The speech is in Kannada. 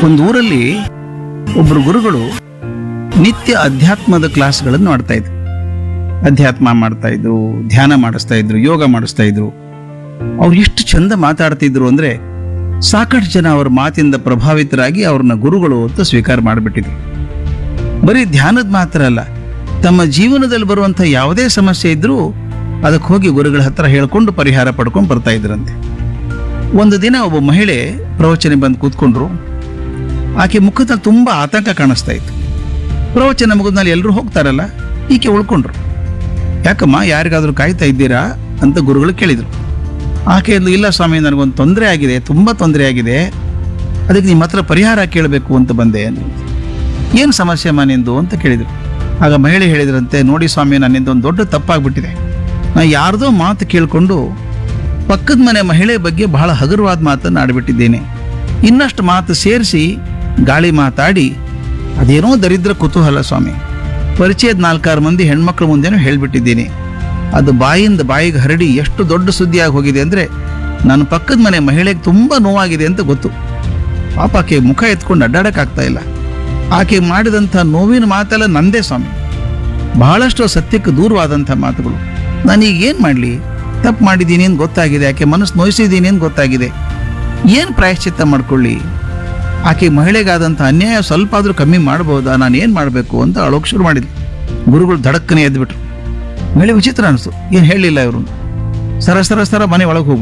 ಒಂದು ಊರಲ್ಲಿ ಒಬ್ಬರು ಗುರುಗಳು ನಿತ್ಯ ಅಧ್ಯಾತ್ಮದ ಕ್ಲಾಸ್ಗಳನ್ನು ಮಾಡ್ತಾ ಇದ್ರು ಅಧ್ಯಾತ್ಮ ಮಾಡ್ತಾ ಇದ್ರು ಧ್ಯಾನ ಮಾಡಿಸ್ತಾ ಇದ್ರು ಯೋಗ ಮಾಡಿಸ್ತಾ ಇದ್ರು ಅವ್ರು ಎಷ್ಟು ಚಂದ ಮಾತಾಡ್ತಿದ್ರು ಅಂದ್ರೆ ಸಾಕಷ್ಟು ಜನ ಅವ್ರ ಮಾತಿಂದ ಪ್ರಭಾವಿತರಾಗಿ ಅವ್ರನ್ನ ಗುರುಗಳು ಅಂತ ಸ್ವೀಕಾರ ಮಾಡಿಬಿಟ್ಟಿದ್ರು ಬರೀ ಧ್ಯಾನದ ಮಾತ್ರ ಅಲ್ಲ ತಮ್ಮ ಜೀವನದಲ್ಲಿ ಬರುವಂಥ ಯಾವುದೇ ಸಮಸ್ಯೆ ಇದ್ರೂ ಅದಕ್ಕೆ ಹೋಗಿ ಗುರುಗಳ ಹತ್ರ ಹೇಳ್ಕೊಂಡು ಪರಿಹಾರ ಪಡ್ಕೊಂಡು ಬರ್ತಾ ಇದ್ರಂತೆ ಒಂದು ದಿನ ಒಬ್ಬ ಮಹಿಳೆ ಪ್ರವಚನ ಬಂದು ಕೂತ್ಕೊಂಡ್ರು ಆಕೆ ಮುಖದಲ್ಲಿ ತುಂಬಾ ಆತಂಕ ಕಾಣಿಸ್ತಾ ಇತ್ತು ಪ್ರವಚನ ಮುಗಿದ್ಮೇಲೆ ಎಲ್ಲರೂ ಹೋಗ್ತಾರಲ್ಲ ಈಕೆ ಉಳ್ಕೊಂಡ್ರು ಯಾಕಮ್ಮ ಯಾರಿಗಾದ್ರೂ ಕಾಯ್ತಾ ಇದ್ದೀರಾ ಅಂತ ಗುರುಗಳು ಕೇಳಿದ್ರು ಆಕೆ ಅಂದ್ಲು, ಇಲ್ಲ ಸ್ವಾಮಿ ನನಗೊಂದು ತೊಂದರೆ ಆಗಿದೆ ತುಂಬಾ ತೊಂದರೆ ಆಗಿದೆ ಅದಕ್ಕೆ ನಿಮ್ಮ ಹತ್ರ ಪರಿಹಾರ ಕೇಳಬೇಕು ಅಂತ ಬಂದೆ ಅಂದ್ರು. ಏನು ಸಮಸ್ಯೆ ಅಮ್ಮ ನಿಂದು ಅಂತ ಕೇಳಿದ್ರು ಆಗ ಮಹಿಳೆ ಹೇಳಿದ್ರಂತೆ ನೋಡಿ ಸ್ವಾಮಿ ನನ್ನಿಂದ ಒಂದು ದೊಡ್ಡ ತಪ್ಪಾಗ್ಬಿಟ್ಟಿದೆ ನಾ ಯಾರ್ದೋ ಮಾತು ಕೇಳಿಕೊಂಡು ಪಕ್ಕದ ಮನೆ ಮಹಿಳೆ ಬಗ್ಗೆ ಬಹಳ ಹಗುರವಾದ ಮಾತನ್ನು ಆಡ್ಬಿಟ್ಟಿದ್ದೇನೆ ಇನ್ನಷ್ಟು ಮಾತು ಸೇರಿಸಿ ಗಾಳಿ ಮಾತಾಡಿ ಅದೇನೋ ದರಿದ್ರ ಕುತೂಹಲ ಸ್ವಾಮಿ ಪರಿಚಯದ ನಾಲ್ಕಾರು ಮಂದಿ ಹೆಣ್ಮಕ್ಳ ಮುಂದೆನೂ ಹೇಳ್ಬಿಟ್ಟಿದ್ದೀನಿ ಅದು ಬಾಯಿಂದ ಬಾಯಿಗೆ ಹರಡಿ ಎಷ್ಟು ದೊಡ್ಡ ಸುದ್ದಿಯಾಗಿ ಹೋಗಿದೆ ಅಂದರೆ ನನ್ನ ಪಕ್ಕದ ಮನೆ ಮಹಿಳೆಗೆ ತುಂಬ ನೋವಾಗಿದೆ ಅಂತ ಗೊತ್ತು ಪಾಪ ಆಕೆ ಮುಖ ಎತ್ಕೊಂಡು ಅಡ್ಡಾಡಕ್ಕಾಗ್ತಾ ಇಲ್ಲ ಆಕೆ ಮಾಡಿದಂಥ ನೋವಿನ ಮಾತೆಲ್ಲ ನಂದೇ ಸ್ವಾಮಿ ಬಹಳಷ್ಟು ಸತ್ಯಕ್ಕೆ ದೂರವಾದಂಥ ಮಾತುಗಳು ನಾನೀಗ ಏನು ಮಾಡಲಿ ತಪ್ಪು ಮಾಡಿದ್ದೀನಿ ಅಂತ ಗೊತ್ತಾಗಿದೆ ಆಕೆ ಮನಸ್ಸು ನೋಯಿಸಿದ್ದೀನಿ ಅಂತ ಗೊತ್ತಾಗಿದೆ ಏನು ಪ್ರಾಯಶ್ಚಿತ್ತ ಮಾಡ್ಕೊಳ್ಳಿ ಆಕೆ ಮಹಿಳೆಗಾದಂಥ ಅನ್ಯಾಯ ಸ್ವಲ್ಪ ಆದರೂ ಕಮ್ಮಿ ಮಾಡ್ಬೋದಾ ನಾನು ಏನು ಮಾಡಬೇಕು ಅಂತ ಅಳೋಕ್ ಶುರು ಮಾಡಿದ್ಲು ಗುರುಗಳು ಧಡಕ್ಕನೆ ಎದ್ಬಿಟ್ರು ಮಹಿಳೆ ವಿಚಿತ್ರ ಅನಿಸ್ತು ಏನು ಹೇಳಲಿಲ್ಲ ಇವರು ಸರ ಸರ ಸರ ಮನೆ ಒಳಗೆ ಹೋಗ್ಬಿಟ್ರು